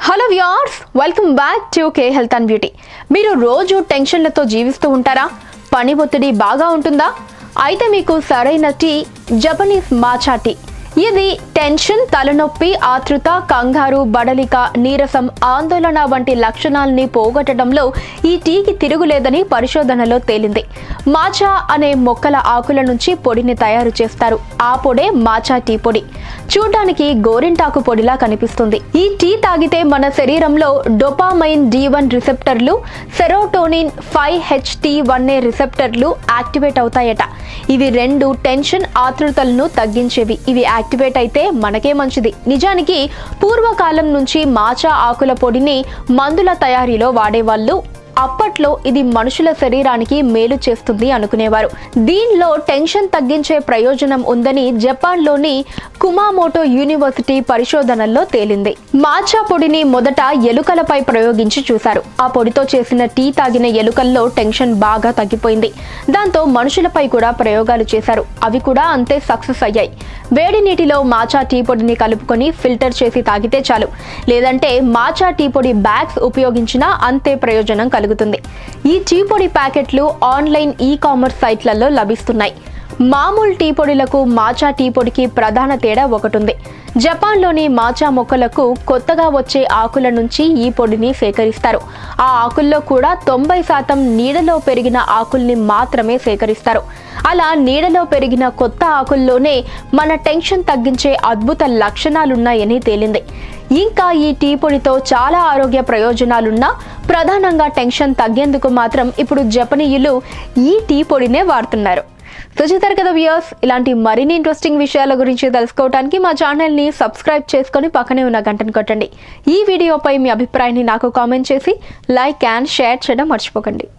hello viewers welcome back to K health and beauty మీరు రోజు టెన్షన్లతో జీవిస్తూ ఉంటారా పని ఒత్తిడి బాగా ఉంటుందా అయితే మీకు సరైన టీ జపనీస్ మాచా టీ ఇది టెన్షన్ తలనొప్పి ఆతృత కంగారు బడలిక నీరసం ఆందోళన వంటి లక్షణాలని పోగొట్టడంలో ఈ టీకి తిరుగులేదని పరిశోధనలో తేలింది మాచా అనే మొక్కల ఆకుల నుంచి పొడిని తయారు చేస్తారు ఆ పొడే మాచా టీ పొడి చూడ్డానికి గోరింటాకు పొడిలా కనిపిస్తుంది ఈ టీ తాగితే మన శరీరంలో డొపామైన్ డి వన్ రిసెప్టర్లు serotonin five H T one A రిసెప్టర్లు యాక్టివేట్ అవుతాయట ఇవి రెండు టెన్షన్ ఆతృతలను తగ్గించేవి ఇవి యాక్టివేట్ అయితే మనకే మంచిది నిజానికి పూర్వకాలం నుంచి మాచా ఆకుల పొడిని మందుల తయారీలో వాడేవాళ్ళు అప్పట్లో ఇది మనుషుల శరీరానికి మేలు చేస్తుంది అనుకునేవారు దీనిలో టెన్షన్ తగ్గించే ప్రయోజనం ఉందని జపాన్లోని కుమామోటో యూనివర్సిటీ పరిశోధనల్లో తేలింది మాచా పొడిని మొదట ఎలుకలపై ప్రయోగించి చూశారు ఆ పొడితో చేసిన టీ తాగిన ఎలుకల్లో టెన్షన్ బాగా తగ్గిపోయింది దాంతో మనుషులపై కూడా ప్రయోగాలు చేశారు అవి కూడా అంతే సక్సెస్ అయ్యాయి వేడి నీటిలో మాచా టీ పొడిని కలుపుకొని ఫిల్టర్ చేసి తాగితే చాలు లేదంటే మాచా టీ పొడి బ్యాగ్స్ ఉపయోగించినా అంతే ప్రయోజనం కలుగుతుంది ఈ టీ పొడి ప్యాకెట్లు ఆన్లైన్ ఈ కామర్స్ సైట్లలో లభిస్తున్నాయి మామూలు టీ పొడిలకు మాచా టీ పొడికి ప్రధాన తేడా ఒకటి ఉంది జపాన్లోని మాచా మొక్కలకు కొత్తగా వచ్చే ఆకుల నుంచి ఈ పొడిని సేకరిస్తారు ఆ ఆకుల్లో కూడా తొంభై శాతం నీడలో పెరిగిన ఆకుల్ని మాత్రమే సేకరిస్తారు అలా నీడలో పెరిగిన కొత్త ఆకుల్లోనే మన టెన్షన్ తగ్గించే అద్భుత లక్షణాలున్నాయని తేలింది ఇంకా ఈ టీ పొడితో చాలా ఆరోగ్య ప్రయోజనాలున్నా ప్రధానంగా టెన్షన్ తగ్గేందుకు మాత్రం ఇప్పుడు జపనీయులు ఈ టీ పొడినే వాడుతున్నారు సో చూసారు కదా వ్యూయర్స్ ఇలాంటి మరిన్ని ఇంట్రెస్టింగ్ విషయాల గురించి తెలుసుకోవడానికి మా ఛానల్ని సబ్స్క్రైబ్ చేసుకొని పక్కనే ఉన్న గంటను కొట్టండి ఈ వీడియోపై మీ అభిప్రాయాన్ని నాకు కామెంట్ చేసి లైక్ అండ్ షేర్ చేయడం మర్చిపోకండి